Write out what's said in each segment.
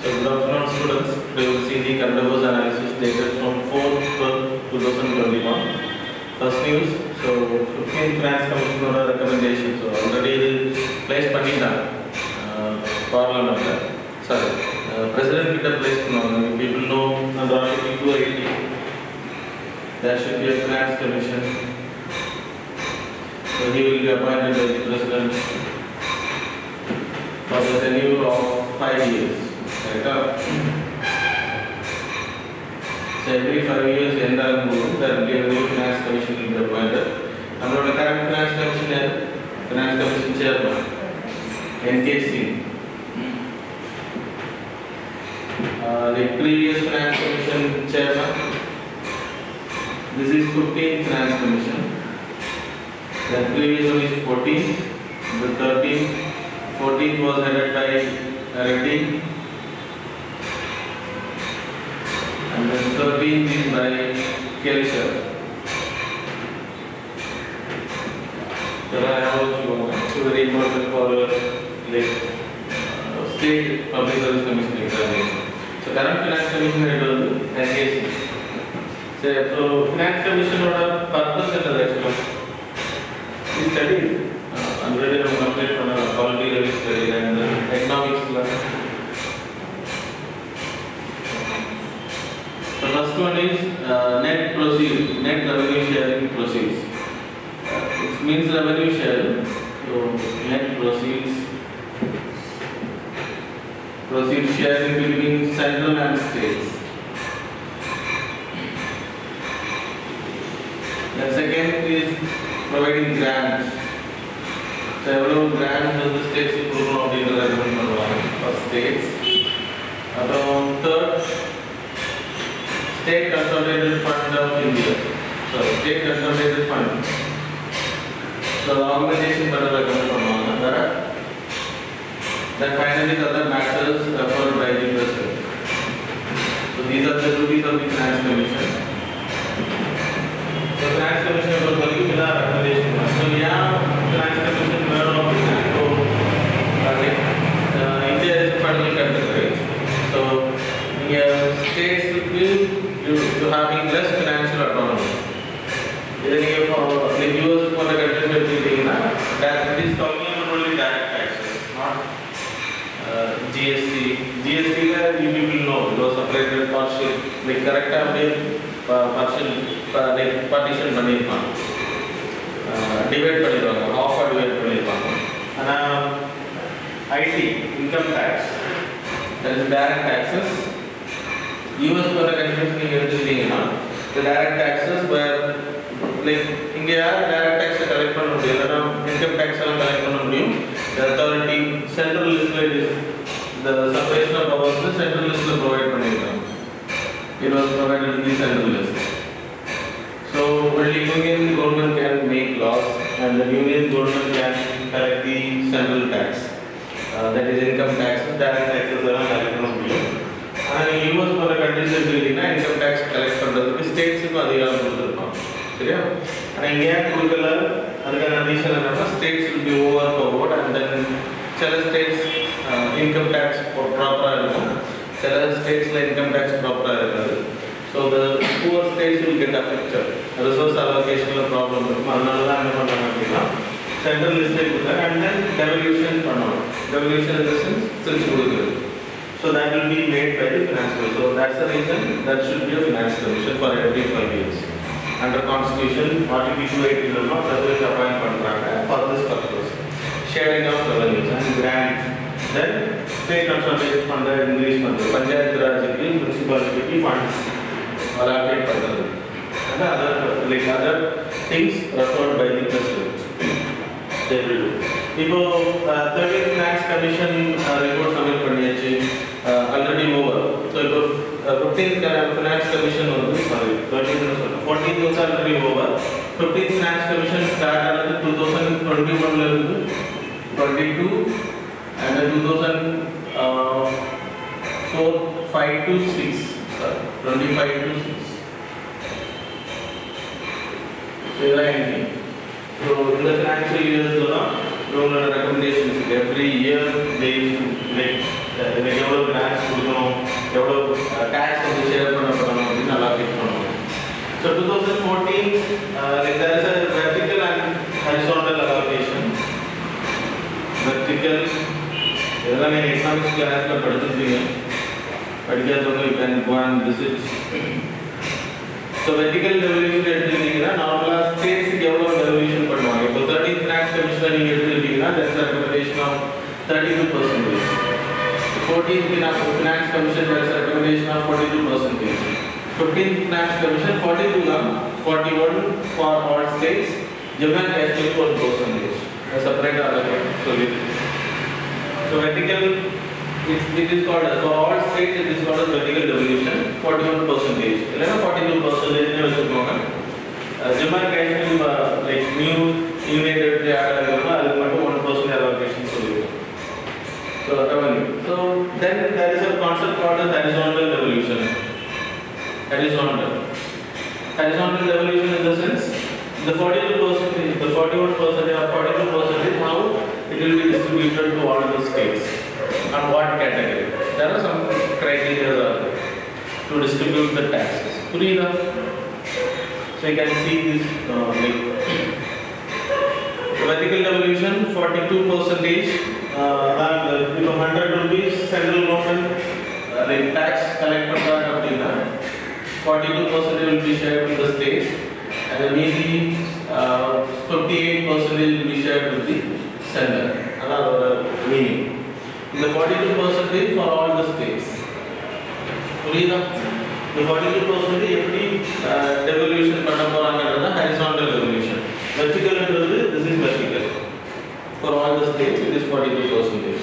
So good afternoon students. We will see the current affairs analysis dated from 4th 2021. First news, so 15th finance commission ஓட recommendation, so already இது place பண்ணிட்டாங்க பார்லமெண்ட்ல sorry president கிட்ட place பண்ணுவாங்க people know under article 280 there should be a finance commission so he will be appointed by the president for the tenure of five years. Correct? So every five years, end ஆகும்போது there will be a new finance commission will be appointed. நம்மளோட current finance commission யாரு? finance commission chairman, NK Singh. Uh, the previous finance commission chairman, this is 15th finance commission. The previous one is 14th, the 13th, 14th was headed by Reddy. And then 13th is by Kelcher. So I have also it's very important for like uh, state public service commission examination. So current finance commission head வந்து NKC. சரி so finance commission ஓட purpose என்னது actually? We studied uh, already நம்ம complete பண்ண quality review study and uh, economics ல The first one is uh, net proceeds, net revenue sharing proceeds. Uh, it means revenue share, so net proceeds, proceeds sharing between central and states. The second is providing grants. So எவ்வளவு grants வந்து states கொடுக்கணும் அப்படின்றத recommend பண்ணுவாங்க for states. அப்புறம் third State Consolidated Fund of India. So State Consolidated Fund. So the organization better recommend பண்ணுவாங்க வேற Then finally the other matters referred by the president. So these are the duties of the finance commission. So finance commission பொறுத்த வரைக்கும் இதான் recommendation. So yeah, finance commission வேணும் அப்படின்னா இப்போ uh, India is a federal country, right? So இங்க ஸ்டேட்ஸுக்கு you you having less financial autonomy இதை நீங்கள் லைக் யூஎஸ் போன்ற கண்ட்ரிஸ் எடுத்துக்கிட்டிங்கன்னா direct is talking about only direct taxes not GST ஜிஎஸ்டியில் you people know it was separated partial like கரெக்டாக அப்படியே partial like partition பண்ணியிருப்பாங்க டிவைட் பண்ணிடுவாங்க ஆஃபாக டிவைட் பண்ணியிருப்பாங்க ஆனால் IT income tax that is direct taxes US போன்ற கண்ட்ரிஸ் நீங்கள் எடுத்துக்கிட்டீங்கன்னா இந்த டைரக்ட் டாக்ஸஸ் வேர் லைக் இங்கே யார் டைரக்ட் டேக்ஸை கலெக்ட் பண்ண முடியும் இல்லைன்னா இன்கம் டேக்ஸ் எல்லாம் கலெக்ட் பண்ண முடியும் அத்தாரிட்டி சென்ட்ரல் லிஸ்ட்டில் இந்த செப்பரேஷன் ஆஃப் பவர்ஸ் சென்ட்ரல் லிஸ்ட்டில் ப்ரொவைட் பண்ணியிருக்காங்க it was provided in the central list so only union government can make laws and the union government can collect the central tax. Uh, that is income tax, direct taxes எல்லாம் collect பண்ண முடியும் ஆனால் US போன்ற countries எடுத்துக்கிட்டிங்கன்னா income tax collect பண்ணுறதுக்கு ஸ்டேட்ஸுக்கும் அதிகாரம் கொடுத்துருப்பாங்க சரியா ஆனால் இங்கே ஏன் கொடுக்கல அதுக்கான ரீசன் என்னன்னா states will be overpowered and then சில ஸ்டேட்ஸ் இன்கம் டேக்ஸ் ப்ராப்பராக இருக்கும் சில ஸ்டேட்ஸில் இன்கம் டேக்ஸ் ப்ராப்பராக இருக்காது so the poor states will get affected resource அலோகேஷனில் ப்ராப்ளம் இருக்கும் அதனால தான் என்ன பண்ணாங்க அப்படின்னா சென்ட்ரல் லிஸ்ட்டே கொடுத்தாங்க அண்ட் தென் டெவல்யூஷன் பண்ணணும் டெவல்யூஷன் இன் த சென்ஸ் பிரித்து கொடுக்குறது So that will be made by the finance commission. So that's the reason that should be a finance commission for every five years. Under constitution, article 280 will not president appoint பண்றாங்க for this purpose. Sharing of revenues and grant. Then state consolidated fund increase பண்றது. பஞ்சாயத்து ராஜுக்கு முனிசிபாலிட்டிக்கு funds allocate பண்றது. And other like other things referred by the president. They will do. இப்போ third finance commission report submit பண்ணியாச்சு already over so இப்போ fifteenth finance commission வந்து sorry thirteen சொல்கிறேன் fourteen வந்து already over fifteenth finance commission start ஆனது two thousand twenty ஒன்ல இருந்து twenty two and two thousand four five to six sorry twenty five to six இதுதான் entry so இந்த financial இயர்ஸில் தான் இவங்களோட recommendations every year they like எனக்கு எவ்வளோ கிராண்ட்ஸ் கொடுக்கணும் எவ்வளோ டேக்ஸ் வந்து ஷேர் பண்ணப்படணும் அப்படின்னு அலோகேட் பண்ணுவோம் so two thousand fourteen like there is a vertical and horizontal allocation vertical இதெல்லாம் நீங்கள் எக்கனாமிக்ஸ் கிளாஸில் படிச்சிருப்பீங்க படிக்காதவங்க you can go and visit so vertical revolution எடுத்துக்கிட்டீங்கன்னா நார்மலாக ஸ்டேட்ஸுக்கு எவ்வளோ ரெவல்யூஷன் பண்ணுவாங்க இப்போ தேர்ட்டின் ஃபினான்ஸ் கமிஷனில் நீங்கள் எடுத்துக்கிட்டீங்கன்னா that's recommendation of thirty two percentage fourteen finance commission that's recommendation of forty two percentage fifteen finance commission forty two தான் forty one for all states Jammu and Kashmir one percentage செப்பரேட்டாக அதை சொல்லியிருக்கு So vertical, it, it is called as for all states it is called as vertical devolution, 41 percentage. இல்லைன்னா 42 percentage வச்சுக்கோங்க Jammu and Kashmir like new union territory add ஆகிறப்ப அதுக்கு மட்டும் one percent allocation சொல்லியிருக்கோம் so revenue so then there is a concept called as horizontal devolution. Horizontal. Horizontal devolution in the sense the 42 percentage, the 41 percentage or 42 percentage, how it will be distributed to all the states on what category. There are some criteria are there to distribute the taxes. புரியுதா? So you can see this uh, like vertical devolution 42 percentage. Uh, and uh, if 100 rupees central government uh, like tax collect பண்றாங்க அப்படின்னா 42 percentage will be shared with the states and the மீதி uh, 58 percentage will be shared with the center. அதான் அதோட meaning இந்த 42 percentage for all the states. புரியுதா இந்த 42 percentage எப்படி devolution பண்ண போறாங்கன்றது ஹரிசாண்டல் ரெவல்யூஷன் வெர்டிகல்ன்றது this is vertical for all the states it is 42 percentage.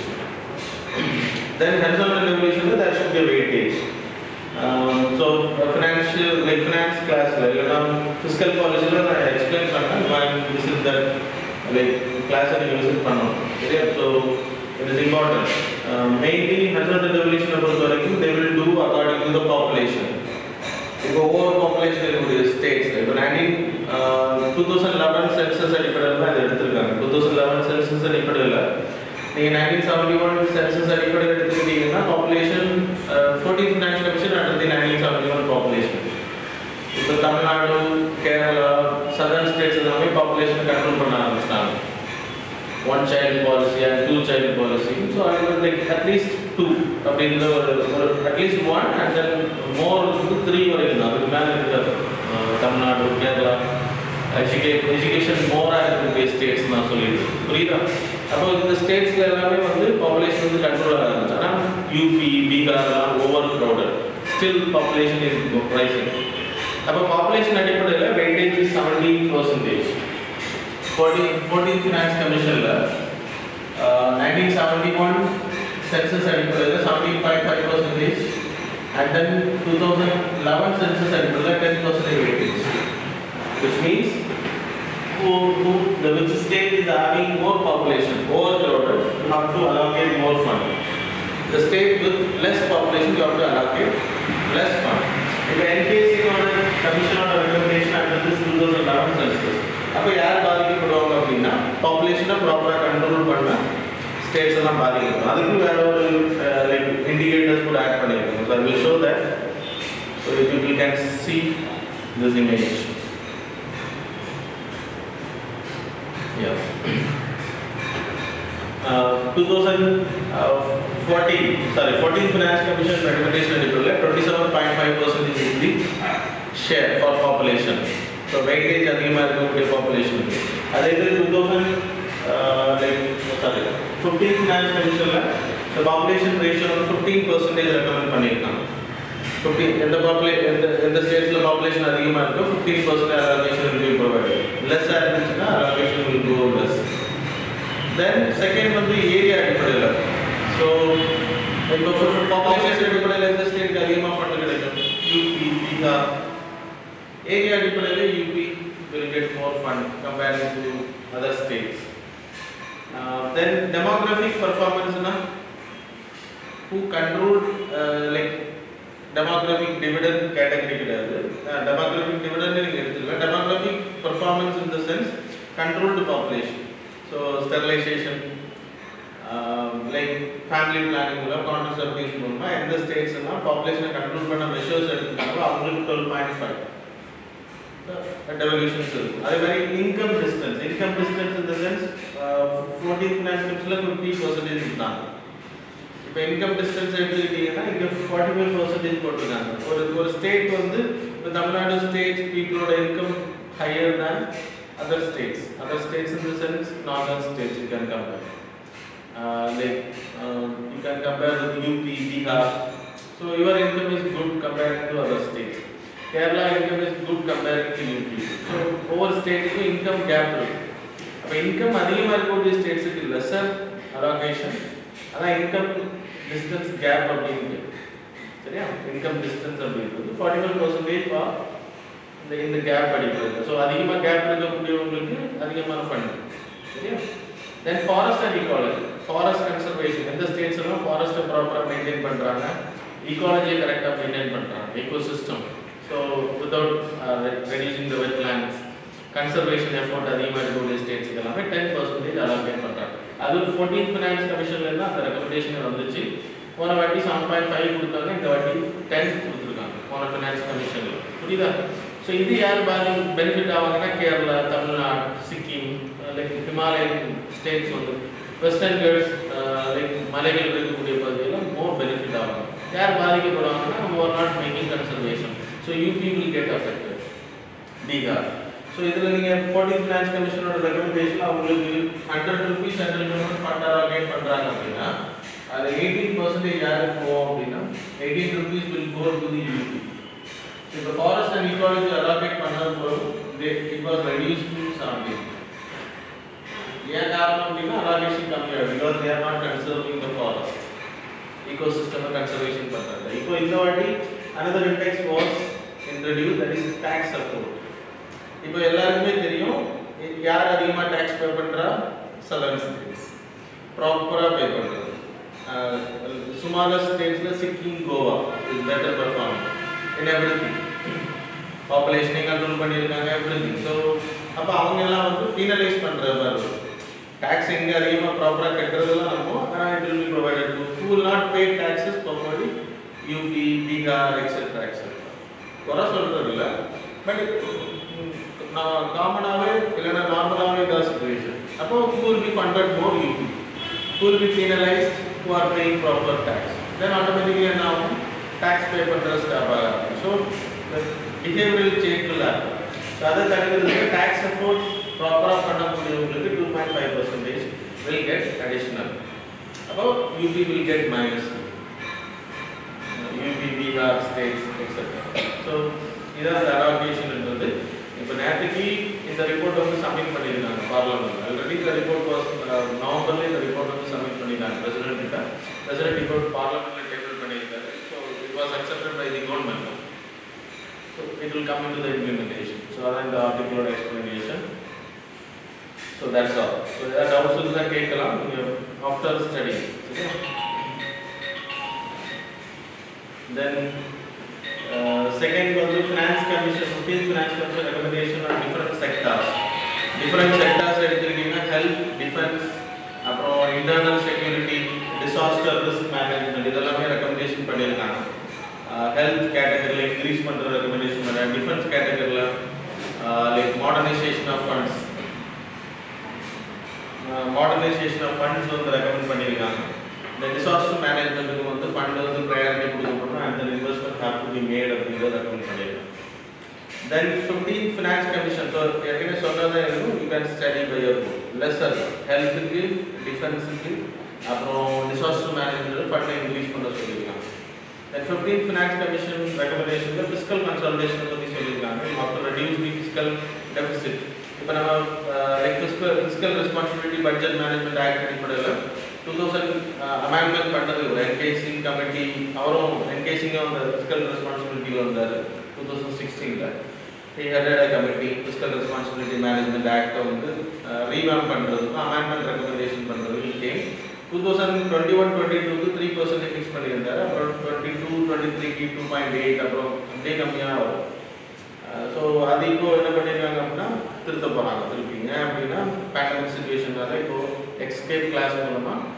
Then horizontal revolution there should be a weightage. Um, so uh, financial like finance class like you know, fiscal policy la நான் explain பண்ணேன் why this is that like class நீங்க visit பண்ணணும் சரியா so it is important uh, mainly horizontal revolution பொறுத்த வரைக்கும் they will do according to the population இப்போ over population இருக்கக்கூடிய states இப்போ nineteen two thousand eleven census அடிப்படையில் தான் இதை எடுத்திருக்காங்க டூ தௌசண்ட் லெவன் சென்சஸ் அடிப்படையில் நீங்கள் நைன்டீன் செவன்டி ஒன் சென்சஸ் அடிப்படையில் எடுத்துக்கிட்டீங்கன்னா population fourteen finance commission under the nineteen seventy one population இப்போ தமிழ்நாடு கேரளா சதர்ன் ஸ்டேட்ஸ் எல்லாமே பாப்புலேஷனை கண்ட்ரோல் பண்ண ஆரம்பிச்சிட்டாங்க one child policy and two child policy so அது லைக் அட்லீஸ்ட் டூ அப்படின்ற ஒரு ஒரு at least one and then more வந்து த்ரீ வரைக்கும் தான் அதுக்கு மேலே இருக்காது அஹ் தமிழ்நாடு கேரளா எஜுகே எஜுகேஷன் மோராக இருக்கக்கூடிய ஸ்டேட்ஸ் நான் சொல்லியிருக்கேன் புரியுதா அப்போ இந்த ஸ்டேட்ஸில் எல்லாமே வந்து பாப்புலேஷன் வந்து கண்ட்ரோல் ஆகுது ஆனால் யூபி பீகார்லாம் overcrowded still population is rising அப்போ பாப்புலேஷன் அடிப்படையில் weightage is seventeen percentage fourteen fourteen finance கமிஷனில் நைன்டீன் செவன்டி ஒன் சென்சஸ் அடிப்படையில் seventeen point five percentage and then two thousand eleven census அடிப்படையில் ten percentage weightage which means who, who, the which state is having more population, overcrowded, you have to allocate more fund. The state with less population, you have to allocate less fund. இப்போ என்கேசியோட கமிஷனோட recommendation and this two thousand eleven census அப்போ யார் பாதிக்கப்படுவாங்க அப்படின்னா பாப்புலேஷனை ப்ராப்பராக control பண்ண states எல்லாம் பாதிக்கப்படும் அதுக்கு வேற ஒரு லைக் இண்டிகேட்டர்ஸ் கூட ஆட் பண்ணியிருக்கோம் so will show that so people can see this image Yeah. Uh, 2014, sorry, 14th Finance Commission recommendation அடிப்படையில் 27.5% is the share for population. So weightage அதிகமாக இருக்கக்கூடிய population. அதே இது 2000 uh, like sorry 15th Finance Commissionல the population ratio வந்து 15% recommend பண்ணியிருக்காங்க. 15 எந்த பாப்புலே எந்த எந்த ஸ்டேட்ஸ்ல பாப்புலேஷன் அதிகமாக இருக்கோ 15% percent allocation will be provided. லெஸ்ஸாக இருந்துச்சுன்னா allocation will go less. Then second வந்து ஏரியா அடிப்படையில் ஸோ இப்போ பாப்புலேஷன் அடிப்படையில் எந்த ஸ்டேட்டுக்கு அதிகமாக ஃபண்ட் கிடைக்கும் யூபி பீகார் ஏரியா அடிப்படையில் UP will get more fund compared to other states. Uh, then demographic performance na who controlled uh, like demographic dividend category கிடையாது demographic dividend நீங்க எடுத்துக்கலாம் demographic performance in the sense controlled population so sterilization uh, like family planning மூலம் contraceptives மூலமா எந்த states எல்லாம் பாப்புலேஷனை control பண்ண measures எடுத்துட்டாங்களோ அவங்களுக்கு twelve point five டெவல்யூஷன்ஸ் இருக்கும் அதே மாதிரி இன்கம் டிஸ்டன்ஸ் இன்கம் டிஸ்டன்ஸ் இந்த சென்ஸ் ஃபோர்டீன் ஃபினான்ஷியல்ஸில் ஃபிஃப்டி பர்சன்டேஜ் இருந்தாங்க இப்போ இன்கம் டிஸ்டன்ஸ் எடுத்துக்கிட்டீங்கன்னா இங்கே ஃபார்ட்டி ஃபைவ் பர்சன்டேஜ் போட்டிருக்காங்க ஒரு ஒரு ஸ்டேட் வந்து இப்போ தமிழ்நாடு ஸ்டேட்ஸ் பீப்புளோட income higher than other states other states in the sense northern states you can compare like you can compare with UP Bihar so your income is good comparing to other states Kerala income is good comparing to UP so ஒவ்வொரு ஸ்டேட்டுக்கும் income gap இருக்கு அப்போ income அதிகமாக இருக்கக்கூடிய ஸ்டேட்ஸுக்கு lesser allocation அதான் income distance gap அப்படின்ட்டு சரியா இன்கம் டிஸ்டன்ஸ் அப்படின்றது ஃபார்ட்டி ஃபைவ் பர்சன்டேஜ் ஃபார் இந்த இந்த கேப் அடிப்படையில் ஸோ அதிகமாக கேப் இருக்கக்கூடியவங்களுக்கு அதிகமான ஃபண்ட் சரியா then forest and ecology forest conservation எந்த ஸ்டேட்ஸ் எல்லாம் ஃபாரஸ்ட்டை ப்ராப்பராக மெயின்டைன் பண்ணுறாங்க ஈகாலஜியை கரெக்டாக மெயின்டைன் பண்ணுறாங்க ecosystem so without reducing the wetlands conservation effort அதிகமாக இருக்கக்கூடிய ஸ்டேட்ஸ்க்கு எல்லாமே டென் பர்சன்டேஜ் அலோகேட் பண்ணுறாங்க அது ஃபோர்டீன் ஃபினான்ஸ் கமிஷன்லேருந்து அந்த ரெக்கமெண்டேஷன் வந்துச்சு போன வாட்டி செவன் பாயிண்ட் ஃபைவ் கொடுத்தாங்க இந்த வாட்டி டென் கொடுத்துருக்காங்க போன ஃபினான்ஸ் கமிஷனில் புரியுதா ஸோ இது யார் பாதி பெனிஃபிட் ஆவாங்கன்னா Kerala Tamil Nadu Sikkim like Himalayan states வந்து வெஸ்டர்ன் கேர்ட்ஸ் லைக் மலைகள் இருக்கக்கூடிய பகுதியில் மோர் பெனிஃபிட் ஆகும் யார் பாதிக்கப்படுவாங்கன்னா more not making conservation so UP will get affected Bihar so இதில் நீங்கள் ஃபோர்டீன் ஃபினான்ஸ் கமிஷனோட ரெக்கமெண்டேஷன் அவங்களுக்கு hundred rupees central government fund allocate பண்ணுறாங்க அப்படின்னா அது எயிட்டீன் பர்சன்டேஜ் யாருக்கு போகும் அப்படின்னா eighteen rupees will go to the UP இப்போ ஃபாரஸ்ட் அண்ட் ஈகாலஜி அலோகேட் பண்ணது போதும் it was reduce to seventeen ஏன் காரணம் அப்படின்னா அலாகேஷன் கம்மியாகும் because they're not conserving the forest ecosystem conservation பண்றாங்க இப்போ இந்த வாட்டி another index was introduced that is tax support இப்போ எல்லாருக்குமே தெரியும் இ- யார் அதிகமாக டேக்ஸ் பே பண்றா சதர்ன் ஸ்டேட்ஸ் ப்ராப்பரா பே பண்றது சுமாரர் ஸ்டேட்ஸ்ல Sikkim Goa is better perform in everything பாப்புலேஷனை கண்ட்ரோல் பண்ணியிருக்காங்க எவ்ரிதிங் ஸோ அப்போ அவங்க எல்லாம் வந்து பீனலைஸ் பண்ற மாதிரி இருக்கும் டேக்ஸ் எங்க அதிகமாக ப்ராப்பராக கட்டுறதெல்லாம் நம்ம ஆனால் it will be provided to who will not pay taxes properly UP Bihar etcetera etcetera குறை சொல்றது இல்லை பட் நான் காமனாகவே இல்லைன்னா நார்மலாகவே தான் சுச்சுவேஷன் அப்போ who will be funded more UP who will be penalised who are paying proper tax then automatically என்ன ஆகும் டேக்ஸ் பே பண்ணுற ஸ்டாஃப் ஆகும் ஸோ பிஹேவியரல் சேஞ்ச் இல்லை ஸோ அதை தடுக்கிறதுக்கு டேக்ஸ் எஃபோர்ட் ப்ராப்பராக பண்ணக்கூடியவங்களுக்கு two point five percentage will get additional அப்போ UP will get minus UP Bihar states etcetera so இதான் அந்த அலோகேஷன்ன்றது இப்போ நேற்றுக்கு இந்த ரிப்போர்ட் வந்து சப்மிட் பண்ணியிருக்காங்க பார்லமெண்ட் ஆல்ரெடி இந்த ரிப்போர்ட் வாஸ் நவம்பர்ல இந்த ரிப்போர்ட் வந்து சப்மிட் பண்ணியிருக்காங்க பிரசிடென்ட் கிட்ட பிரசிடென்ட் ரிப்போர்ட் பார்லமெண்ட்ல டேபிள் பண்ணியிருக்காரு so it was accepted by the government so it will come into the implementation so அதான் இந்த ஆர்டிகளோட explanation so that's all so ஏதாவது டவுட்ஸ் இருந்தால் கேட்கலாம் நீங்கள் ஆஃப்டர் ஸ்டடி தென் செகண்ட் வந்து finance commission fifteen finance commission recommendation on different sectors different sectors எடுத்துக்கிட்டிங்கன்னா health defence அப்புறம் internal security disaster risk management இதெல்லாமே ரெக்கமெண்டேஷன் பண்ணியிருக்காங்க ஹெல்த் கேட்டகரியில் இன்க்ரீஸ் பண்ணுற ரெக்கமெண்டேஷன் பண்ணுறாங்க டிஃபென்ஸ் கேட்டகரியில் like modernisation of funds modernisation of funds வந்து ரெக்கமெண்ட் பண்ணியிருக்காங்க இந்த டிசாஸ்டர் மேனேஜ்மெண்ட்டுக்கு வந்து ஃபண்ட் வந்து ப்ரையாரிட்டி கொடுக்கப்படணும் and then investment have to be made அப்படிங்கிறத ரெக்கமெண்ட் பண்ணியிருக்காங்க then fifteen finance commission so ஏற்கனவே சொன்னதே இருக்கும் you can study by your lesser ஹெல்த்துக்கு டிஃபென்ஸுக்கு அப்புறம் டிசாஸ்டர் மேனேஜ்மெண்ட் ஃபண்டை இன்க்ரீஸ் பண்ண சொல்லியிருக்காங்க தென் ஃபிஃப்டீன் ஃபினான்ஸ் கமிஷன் ரெக்கமெண்டேஷனில் ஃபிஸ்கல் கன்சல்டேஷன் பற்றி சொல்லியிருக்காங்க after reduce the fiscal deficit இப்போ நம்ம like fiscal fiscal responsibility budget management act அடிப்படையில் டூ தௌசண்ட் அமெண்ட்மெண்ட் பண்ணது ஒரு என்கேசிங் கமிட்டி அவரும் என்கேசிங்காக அந்த ஃபிஸ்கல் ரெஸ்பான்சிபிலிட்டியில் வந்தார் டூ தௌசண்ட் சிக்ஸ்டீனில் he headed a committee fiscal responsibility management ஆக்டை வந்து ரீவேம் பண்ணுறதுக்கும் அமெண்ட்மெண்ட் ரெக்கமெண்டேஷன் பண்ணுறதுக்கு came two thousand twenty one twenty டூக்கு த்ரீ பர்சன்ட் ஃபிக்ஸ் பண்ணியிருந்தாரு அப்புறம் டுவெண்ட்டி டூ டுவெண்ட்டி த்ரீக்கு டூ பாயிண்ட் எயிட் அப்புறம் அப்படியே கம்மியாக வரும் ஸோ அது இப்போ என்ன பண்ணியிருக்காங்க அப்படின்னா திருத்த போகிறாங்க திருப்பிங்க அப்படின்னா பேண்டமிக் சுச்சுவேஷனால இப்போ எக்ஸ்கேப் கிளாஸ் மூலமாக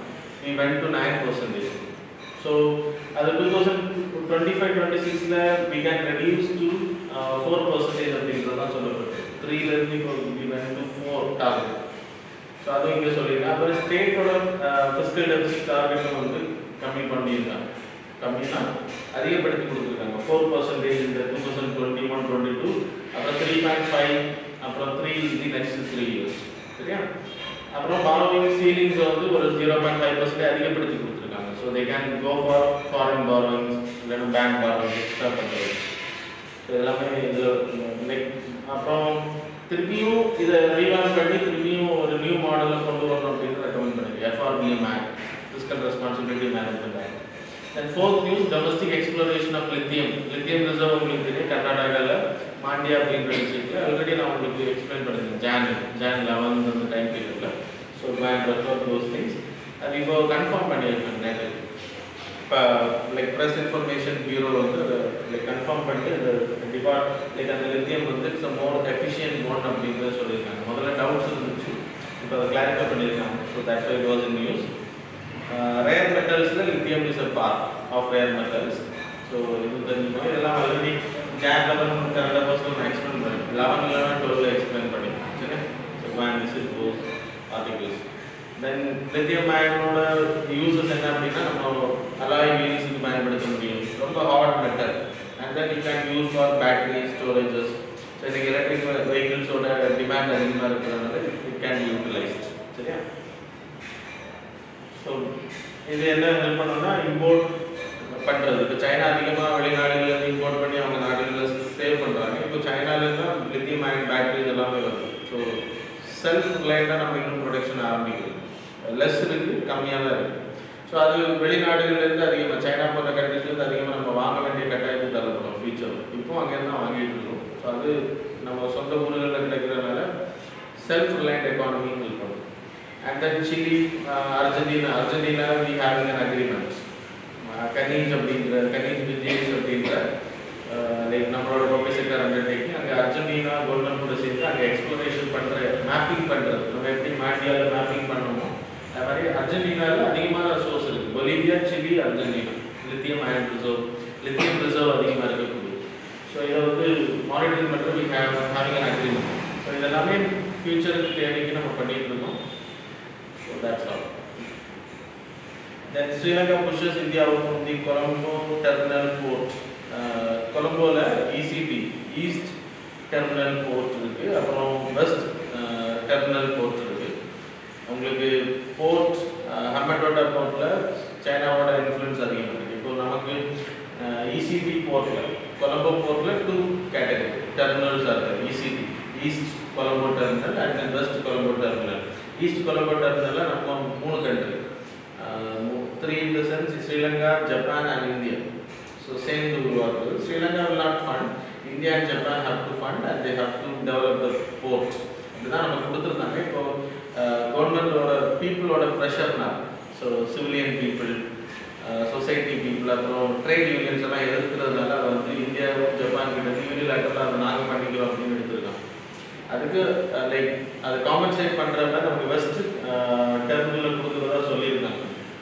we went to 9 percentage. So, அது 2025-26ல we can reduce to uh, 4 percentage அப்படின்றது தான் சொல்லப்பட்டு த்ரீலேருந்து இப்போ we went to 4 target. So அதுவும் இங்கே சொல்லியிருக்கேன் அப்புறம் ஸ்டேட்டோட ஃபிஸ்கல் டெபிசிட் டார்கெட்டும் வந்து கம்மி பண்ணியிருக்காங்க கம்மினா அதிகப்படுத்தி கொடுத்துருக்காங்க ஃபோர் பர்சன்டேஜ் இந்த two thousand twenty one twenty two அப்புறம் த்ரீ பாயிண்ட் ஃபைவ் அப்புறம் three the next three years சரியா அப்புறம் பாரோவிங் சீலிங்ஸ் வந்து ஒரு ஜீரோ பாயிண்ட் ஃபைவ் பர்சன்டேஜ் அதிகப்படுத்தி கொடுத்துருக்காங்க so they can go for foreign borrowings இல்லைன்னா பேங்க் பாரோவிங் எக்ஸ்ட்ரா பண்ணுறது ஸோ எல்லாமே இதில் லைக் அப்புறம் திருப்பியும் இதை ரீவான் பண்ணி திருப்பியும் ஒரு நியூ மாடலை கொண்டு வரணும் அப்படின்னு ரெக்கமெண்ட் பண்ணுங்க FRBM act fiscal responsibility management act and fourth news domestic exploration of lithium lithium reserve உங்களுக்கு தெரியும் கர்நாடகாவில் மாண்டியா அப்படின்ற டிஸ்ட்ரிக்ட் ஆல்ரெடி நான் உங்களுக்கு எக்ஸ்பிளைன் பண்ணிருக்கேன் ஜான் ஜான் லெவன் அந்த டைம் பீரியடில் so man refer those things அது இப்போ கன்ஃபார்ம் பண்ணியிருக்கேன் நேற்று இப்போ லைக் ப்ரெஸ் இன்ஃபர்மேஷன் பியூரோவில் வந்து லைக் கன்ஃபார்ம் பண்ணி அந்த டிபார்ட் லைக் அந்த லித்தியம் வந்து இட்ஸ் மோர் எஃபிஷியன்ட் ஒன் அப்படின்றத சொல்லியிருக்காங்க முதல்ல டவுட்ஸ் இருந்துச்சு இப்போ அதை கிளாரிஃபை பண்ணியிருக்காங்க so that's it was in news rare மெட்டல்ஸில் lithium is a part of rare metals so இது தெரிஞ்சுக்கணும் இதெல்லாம் already Jan eleven Kannada person நான் எக்ஸ்பிளைன் பண்ணேன் லெவன் லெவன் டுவெல் எக்ஸ்பிளைன் பண்ணியிருக்கேன் சரி so man this is those articles then lithium அயனோட uses என்ன அப்படின்னா நம்ம அலாய் வீல்ஸுக்கு பயன்படுத்த முடியும் ரொம்ப hard metal and then you can use for battery storages so இன்றைக்கி எலக்ட்ரிக் வெஹிக்கிள்ஸோட டிமாண்ட் அதிகமாக இருக்கிறதுனால இட் கேன் பி யூட்டிலைஸ்ட் சரியா ஸோ இது என்ன ஹெல்ப் பண்ணணும்னா இம்போர்ட் பண்ணுறது இப்போ சைனா அதிகமாக வெளிநாடுகள்லேருந்து இம்போர்ட் பண்ணி அவங்க நாடுகளில் சேவ் பண்ணுறாங்க இப்போ சைனாலேருந்து லித்தியம் அயன் பேட்டரிஸ் எல்லாமே வருது ஸோ செல்ஃப் ரிலையண்டாக நம்ம இன்னும் ப்ரொடக்ஷன் ஆரம்பிக்குது லெஸ் இருக்குது கம்மியாக தான் இருக்குது ஸோ அது வெளிநாடுகள்லேருந்து அதிகமாக சைனா போன்ற கண்ட்ரிஸ்லேருந்து அதிகமாக நம்ம வாங்க வேண்டிய கட்டாயத்துக்கு தள்ளப்படும் ஃபியூச்சர் இப்போ அங்கேருந்து தான் வாங்கிட்டு இருக்கோம் ஸோ அது நம்ம சொந்த ஊர்களில் கிடைக்கிறதுனால செல்ஃப் ரிலையண்ட் எக்கானமி ஹெல்ப் பண்ணும் and then Chile Argentina Argentina we having an agreement Khanij அப்படின்ற கனீஜ் விஜேஸ் அப்படின்ற லைக் நம்மளோட ப்ரொஃபஸர் அண்டர்டேக்கிங் அங்கே அர்ஜென்டினா கவர்மெண்ட் கூட சேர்ந்து அங்கே எக்ஸ்ப்ளோரேஷன் பண்ணுற மேப்பிங் பண்ணுறது நம்ம எப்படி மாண்டியாவில் மேப்பிங் பண்ணணுமோ அது மாதிரி அர்ஜென்டினாவில் அதிகமான சோர்ஸ் இருக்குது Bolivia Chile Argentina lithium ion reserve lithium reserve அதிகமாக இருக்கக்கூடிய ஸோ இதை வந்து மானிட்டரிங் பண்ணுறது we have having an agreement so இதெல்லாமே ஃபியூச்சருக்கு தேவைக்கு நம்ம பண்ணிட்டு இருக்கோம் so that's all Then Sri Lanka pushes India out from the Colombo terminal port. கொலம்போவில் இசிடி ஈஸ்ட் டெர்மினல் போர்ட் இருக்கு அப்புறம் வெஸ்ட் டெர்மினல் போர்ட் இருக்கு உங்களுக்கு போர்ட் ஹம்மட்டோட்டா போர்ட்டில் சைனாவோட இன்ஃப்ளூயன்ஸ் அதிகமாக இருக்கு இப்போ நமக்கு இசிடி போர்ட்டில் கொலம்போ போர்ட்டில் டூ கேட்டகரி டெர்மினல்ஸ் இருக்கு ECT east Colombo terminal and then west Colombo terminal east Colombo டெர்மினலில் நம்ம மூணு country three in the sense Sri Lanka Japan and India so சேர்ந்து உருவாக்குது Sri Lanka will not fund India and Japan how to fund and they how to develop the port இதுதான் நம்ம கொடுத்துருந்தாங்க இப்போ கவர்மெண்டோட பீப்புளோட ப்ரெஷர்னால் so civilian people society people அப்புறம் trade unions எல்லாம் எதிர்க்கிறதுனால அதை வந்து இந்தியா ஜப்பான் கிட்ட இருந்து யூனிலாட்டரில் அதை நாங்கள் பண்ணிக்கிறோம் அப்படின்னு எடுத்திருக்காங்க அதுக்கு லைக் அது காம்பன்சேட் பண்ணுறப்ப நமக்கு வெஸ்ட் டெர்மினலில் கொடுக்குறதா சொல்லியிருக்காங்க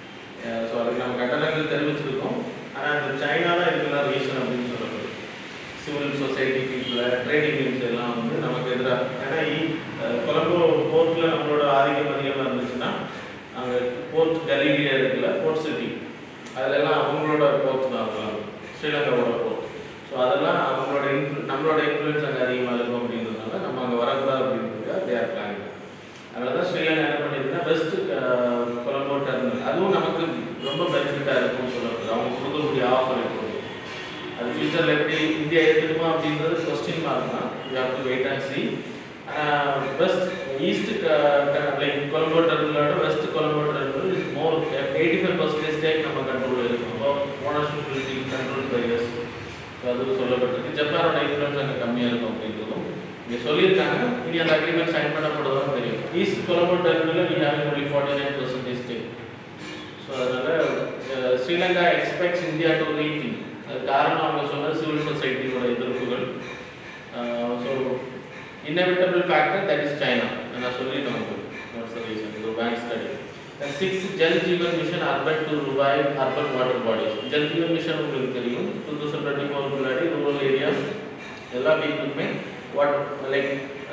ஸோ அதுக்கு நம்ம கட்டணங்கள் தெரிவிச்சிருக்கோம் ஆனால் அந்த சைனா தான் இதுக்கெல்லாம் ரீசன் அப்படின்னு சொல்கிறது civil society people trade unions எல்லாம் வந்து நமக்கு எதிராக ஏன்னா இ- அஹ் கொலம்போ போர்ட்டில் நம்மளோட ஆதிக்கம் அதிகமாக இருந்துச்சுன்னா அங்கே போர்ட் கலீலியா இருக்குல்ல போர்ட் சிட்டி அதிலெல்லாம் அவங்களோட போர்ட் தான் அதெல்லாம் ஸ்ரீலங்காவோட போர்ட் ஸோ அதெல்லாம் அவங்களோட இன்ஃப்ளு நம்மளோட இன்ஃப்ளூயன்ஸ் அங்கே அதிகமாக இருக்கும் அப்படின்றதுனால நம்ம அங்கே வரக்கூடாது அப்படின்றது தே ஆர் பிளானிங் அதனால தான் ஸ்ரீலங்கா என்ன பண்ணியிருக்குன்னா பெஸ்ட் கொலம்போ டெர்மினல் அதுவும் நமக்கு ரொம்ப பெனிஃபிட்டாக இருக்கும்னு சொல்லப்படுது அவங்க கொடுக்கக்கூடிய ஆஃபர் இருக்கும் அது ஃபியூச்சரில் எப்படி இந்தியா எடுத்துக்குமா அப்படின்றது கொஸ்டின் மார்க் தான் you have to wait and see best east like Colombo டெர்மினலோட west Colombo terminal is more eighty five percentage take நம்ம கண்ட்ரோல் இருக்கும் அப்போ ownership will be control by us அது சொல்லப்பட்டிருக்கு ஜப்பானோட இன்ஃப்ளூயன்ஸ் அங்கே கம்மியாக இருக்கும் அப்படின்றதும் இங்கே சொல்லியிருக்காங்க இனி அந்த அக்ரிமெண்ட் சைன் பண்ணப்படுறதும் தெரியும் east Colombo terminal we having only forty nine percentage take so அதனால் Sri Lanka expects India to rethink அது காரணம் அவங்க சொன்னது சிவில் சொசைட்டியோட எதிர்ப்புகள் so inevitable factor that is China நான் சொல்லிட்டேன் உங்களுக்கு வாட்ஸ் த ரீசன் இது bank study And six, Jal Jeevan Mission Urban to revive urban water bodies. Jal Jeevan Mission உங்களுக்கு தெரியும் டூ தௌசண்ட் டுவெண்ட்டி ஃபோர் முன்னாடி ரூரல் ஏரியாஸ் எல்லா பீப்புளுக்குமே what like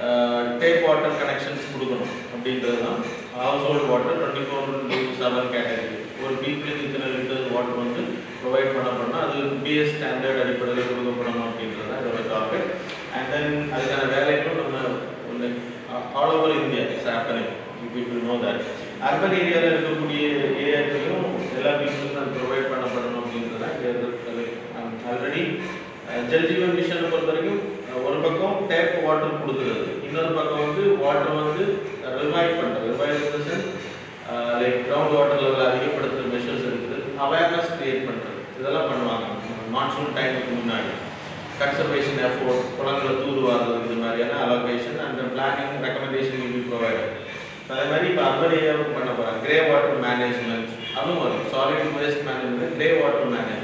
tap water connections கொடுக்கணும் அப்படின்றது தான் household water twenty four to seven category ஒரு பீப்புளுக்கு இத்தனை லிட்டர் வாட்டர் வந்து ப்ரொவைட் பண்ண பண்ணால் அது பிஎஸ் ஸ்டாண்டர்ட் அடிப்படையில் கொடுக்கப்படணும் அப்படின்றது தான் இதோட டார்கெட் அண்ட் தென் அதுக்கான வேலைக்கும் நம்ம all over India it's happening people no that urban ஏரியாவில் இருக்கக்கூடிய ஏரியாக்களையும் எல்லா பீப்புளுக்கும் அது ப்ரொவைட் பண்ணப்படணும் அப்படின்றத ஆல்ரெடி ஜல் ஜீவன் மிஷனை பொறுத்த வரைக்கும் அஹ், ஒரு பக்கம் டேப் வாட்டர் கொடுக்குறது இன்னொரு பக்கம் வந்து வாட்டர் வந்து ரிவைவ் பண்ணுறது revive like ground water level அதிகப்படுத்துகிற மெஷர்ஸ் இருக்குது அவேர்னஸ் கிரியேட் பண்ணுறது இதெல்லாம் பண்ணுவாங்க மான்சூன் டைமுக்கு முன்னாடி கன்சர்வேஷன் எஃபோர்ட் குளங்களை தூர்வாருறது இது மாதிரியான allocation and planning recommendation will be provided அதே மாதிரி இப்போ அர்பன் ஏரியாவுக்கு பண்ண போகிறாங்க கிரே வாட்டர் மேனேஜ்மெண்ட் அதுவும் வரும் solid waste management grey water management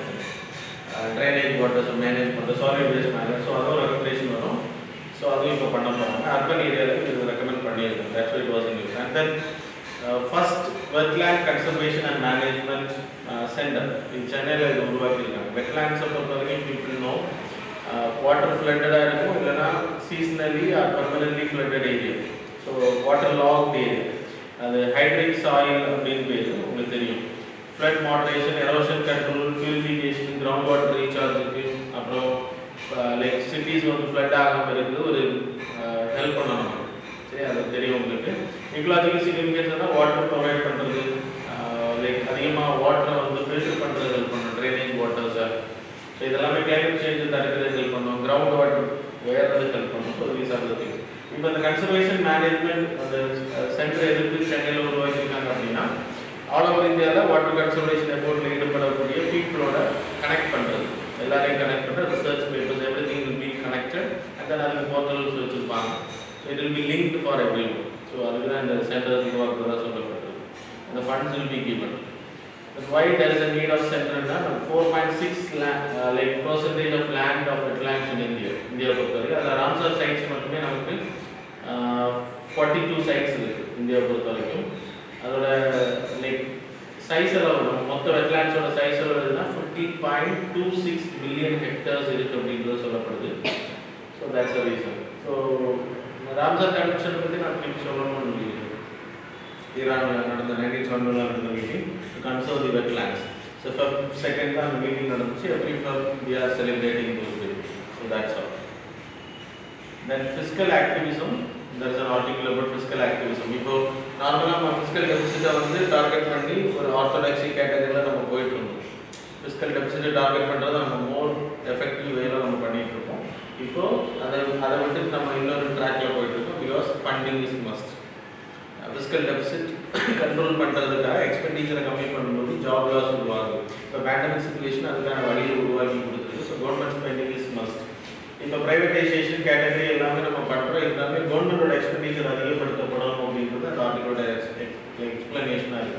drainage waters manage பண்ணுறது சாலிட் வேஸ்ட் மேனேஜ் ஸோ அதுவும் ரெக்கமெண்டேஷன் வரும் ஸோ அதுவும் இப்போ பண்ண போகிறாங்க அர்பன் ஏரியாவுக்கு இது ரெக்கமெண்ட் பண்ணியிருக்கோம் that's it was in news and then first wetland conservation and management centre in சென்னையில் இது உருவாக்கியிருக்காங்க வெட்லேண்ட்ஸை பொறுத்த வரைக்கும் பீப்புள் நோ வாட்டர் ஃப்ளட்டடாக இருக்கும் இல்லைன்னா seasonally or permanently flooded area so water logged area அது ஹைட்ரிக் சாயில் அப்படின்னு பேர் உங்களுக்கு தெரியும் flood moderation erosion control purification ground water ரீசார்ஜுக்கு அப்புறம் லைக் சிட்டிஸ் வந்து ஃப்ளட் ஆகாமல் இருக்குது ஒரு ஹெல்ப் பண்ணணும் சரி அது தெரியும் உங்களுக்கு இக்கலாஜிக்கல் சிக்னிஃபிகன்ஸ்னா வாட்டர் ப்ரொவைட் பண்ணுறது லைக் அதிகமாக வாட்டரை வந்து ஃபில்டர் பண்ணுறது ஹெல்ப் பண்ணும் ட்ரைனேஜ் வாட்டர்ஸை ஸோ இதெல்லாமே கிளைமேட் சேஞ்ச் தடுக்கிறது ஹெல்ப் பண்ணும் கிரவுண்ட் வாட்டர் வேறது ஹெல்ப் பண்ணும் so these are the things இப்போ இந்த கன்சர்வேஷன் மேனேஜ்மெண்ட் அந்த சென்டர் எதுக்கு சென்னையில் உருவாக்கியிருக்காங்க அப்படின்னா ஆல் ஓவர் இந்தியாவில் வாட்டர் கன்சர்வேஷன் எஃபோர்ட்டில் ஈடுபடக்கூடிய பீப்புளோட கனெக்ட் பண்ணுறது எல்லாரையும் கனெக்ட் பண்ணுறது research papers every thing will be connected and then அதுக்கு போர்ட்டல்ஸ் வச்சுருப்பாங்க so it will be linked for every one so அதுக்கு தான் இந்த சென்டர் உருவாக்குறதா சொல்லப்பட்டது அந்த funds will be given But why there is a need of center na 4.6 land, uh, like percentage of land of wetlands in India. India பொறுத்தவரைக்கும் அதில் Ramsar sites மட்டுமே நமக்கு ஃபார்ட்டி டூ சைட்ஸ் இருக்கு இந்தியா பொறுத்த வரைக்கும் அதோட லைக் சைஸ் எல்லாம் வரும் மொத்த வெட்லாண்ட்ஸோட சைஸ் எவ்வளோனா fifty point two six million hectares இருக்கு அப்படின்றது சொல்லப்படுது so that's a reason so Ramsar convention பற்றி நான் திருப்பி சொல்லணும்னு நினைக்கிறேன் ஈரானில் நடந்த நைன்டீன் செவன்ல நடந்த meeting to conserve the wetlands so Feb second தான் அந்த மீட்டிங் நடந்துச்சு every Feb we are celebrating those day so that's all then physical activism there is an article about physical activism இப்போ நார்மலாக நம்ம ஃபிசிக்கல் டெபிசிட்டை வந்து target பண்ணி ஒரு ஆர்த்தோடாக்சி கேட்டகரியில் நம்ம போயிட்டு இருந்தோம் ஃபிசிக்கல் டெபிசிட்டை டார்கெட் பண்ணுறதை நம்ம மோர் எஃபெக்டிவ் வேல நம்ம பண்ணிட்டு இருக்கோம் இப்போ அதை அதை விட்டு நம்ம இன்னொரு ட்ராக்ல போயிட்டு இருக்கோம் because funding is must physical deficit control பண்ணுறதுக்காக எக்ஸ்பெண்டிச்சரை கம்மி பண்ணும்போது ஜாப் லாஸ் உருவாகுது இப்போ பேண்டமிக் சுச்சுவேஷன் அதுக்கான வழியை உருவாக்கி கொடுத்துருக்கு so government spending is must இப்போ ப்ரைவேட்டைசேஷன் கேட்டகரி எல்லாமே நம்ம பண்ணுறோம் எல்லாமே கவர்மெண்டோட எக்ஸ்பெண்டிச்சர் அதிகப்படுத்தப்படணும் அப்படின்றது அந்த ஆர்டிகளோட எக்ஸ்பிளனேஷனாக இருக்குது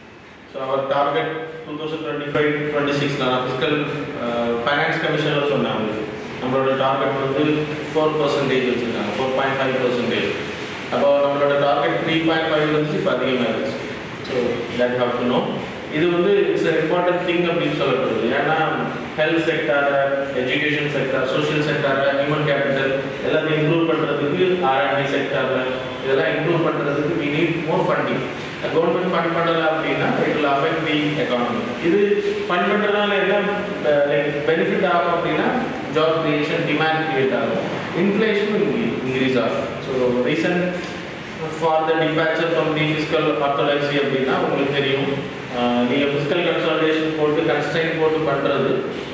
so our target two thousand twenty five twenty six நான் ஃபிசிக்கல் ஃபைனான்ஸ் கமிஷனில் சொன்னேன் அவங்களுக்கு நம்மளோட டார்கெட் வந்து ஃபோர் பர்சன்டேஜ் வச்சுருக்காங்க ஃபோர் பாயிண்ட் ஃபைவ் பர்சன்டேஜ் அப்போ நம்மளோட டார்கெட் த்ரீ பாயிண்ட் ஃபைவ் இருந்துச்சு இப்போ அதிகமாகிடுச்சு so that how to no இது வந்து இட்ஸ் இம்பார்ட்டன்ட் திங் அப்படின்னு சொல்லப்படுது ஏன்னா health sector education sector social sector human capital எல்லாத்தையும் இம்ப்ரூவ் பண்ணுறதுக்கு ஆர்என்டி செக்டார் இதெல்லாம் இம்ப்ரூவ் பண்ணுறதுக்கு we need more funding government fund பண்ணல அப்படின்னா it will affect the economy இது ஃபண்ட் பண்ணுறதுனால என்ன பெனிஃபிட் ஆகும் அப்படின்னா ஜாப் கிரியேஷன் டிமாண்ட் கிரியேட் ஆகும் இன்ஃப்ளேஷன் இன்க்ரீஸ் ஆகும் so recent for the departure from the fiscal orthodoxy அப்படின்னா உங்களுக்கு தெரியும் நீங்கள் ஃபிஸ்கல் கன்சாலிடேஷன் போட்டு கன்ஸ்டைன் போட்டு பண்ணுறது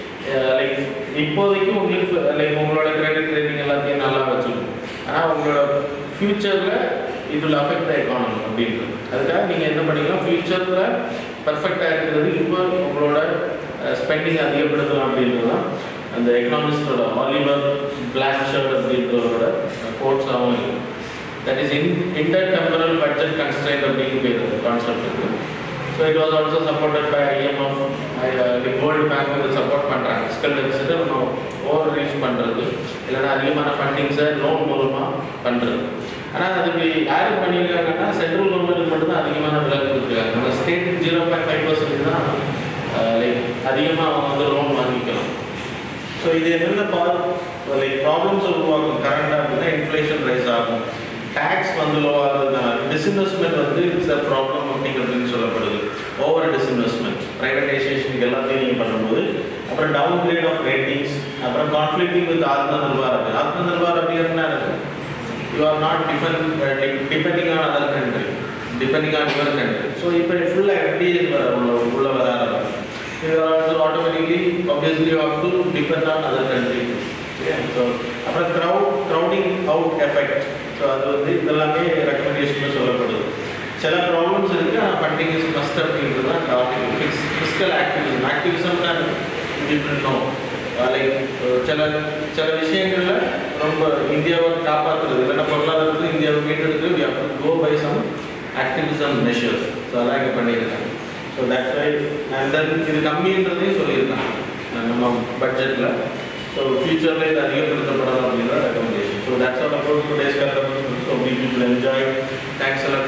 லைக் இப்போதைக்கு உங்களுக்கு லைக் உங்களோட கிரெடிட் ரேட்டிங் எல்லாத்தையும் நல்லா வச்சுக்கணும் ஆனால் உங்களோட ஃப்யூச்சரில் it will affect the economy அப்படின்றது அதுக்காக நீங்கள் என்ன பண்ணிக்கலாம் ஃப்யூச்சரில் பர்ஃபெக்டாக இருக்கிறது இப்போ உங்களோட ஸ்பெண்டிங் அதிகப்படுத்தலாம் அப்படின்றது தான் அந்த எக்கனாமிஸ்டோட ஆலிவர் பிளான்ஷர்ட் அப்படின்றவரோட கோட்ஸாகவும் இருக்குது that is in inter temporal budget constraint அப்படின்னு பேர் அந்த கான்செப்ட் இருக்குது so it was also supported by IMF the world bank வந்து சப்போர்ட் பண்ணுறாங்க ஃபிஸ்கல் டெபிசிட்டை நம்ம ஓவர் ரீச் பண்ணுறது இல்லைன்னா அதிகமான ஃபண்டிங்ஸை லோன் மூலமாக பண்ணுறது ஆனால் அதுக்கு யாருக்கு பண்ணியிருக்காங்கன்னா சென்ட்ரல் கவர்மெண்ட்டுக்கு மட்டும் தான் அதிகமான விலை கொடுத்துருக்காங்க நம்ம ஸ்டேட்டுக்கு ஜீரோ பாயிண்ட் ஃபைவ் பர்சன்ட் தான் லைக் அதிகமாக அவங்க வந்து லோன் வாங்கிக்கலாம் ஸோ இது என்னென்ன பா லைக் ப்ராப்ளம்ஸ் உருவாக்கும் கரண்டாக அப்படின்னா இன்ஃப்ளேஷன் ரைஸ் ஆகும் டேக்ஸ் வந்து லோ ஆகுறதுனால டிஸ்இன்வெஸ்ட்மெண்ட் வந்து இட்ஸ் அ ப்ராப்ளம் அப்படிங்கிறதுன்னு சொல்லப்படுது ஓவர் டிஸ்இன்வெஸ்ட்மெண்ட் ப்ரைவேடைசேஷனுக்கு எல்லாத்தையும் நீங்கள் பண்ணும்போது அப்புறம் டவுன் கிரேட் ஆஃப் ரேட்டிங்ஸ் அப்புறம் கான்ஃப்ளிக்டிங் வித் ஆத்ம நிர்வார் ஆத்ம நிர்வார் அப்படின்னா இருக்கு you are not depend depending on other country depending on your country so இப்போ ஃபுல்லாக எஃப்டிஏ உள்ள உள்ள வர ஆரம்பிக்கும் you are also automatically obviously you have to depend on other country yeah so அப்புறம் crowd crowding out effect so அது வந்து இதெல்லாமே ரெக்கமெண்டேஷன் சொல்லப்படுது சில ப்ராப்ளம்ஸ் இருக்கு ஆனால் ஃபண்டிங் இஸ் மஸ்ட் அப்படின்றது தான் topic fix fiscal activism activism தான் டிஃப்ரெண்ட் நோ லைக் சில சில விஷயங்கள்ல ரொம்ப இந்தியாவை காப்பாற்றுறது இல்லைன்னா பொருளாதாரத்தில் இந்தியாவை மீட்டெடுத்து we have to go by some activism measures so அதான் இங்கே பண்ணியிருக்காங்க so that's why and then இது கம்மின்றதையும் சொல்லியிருக்காங்க அஹ் நம்ம பட்ஜெட்டில் ஸோ ஃபியூச்சரில் இது அதிகப்படுத்தப்படலாம் அப்படின்ற recommendation so that's all about today's colour so we people enjoy thanks எல்லாம்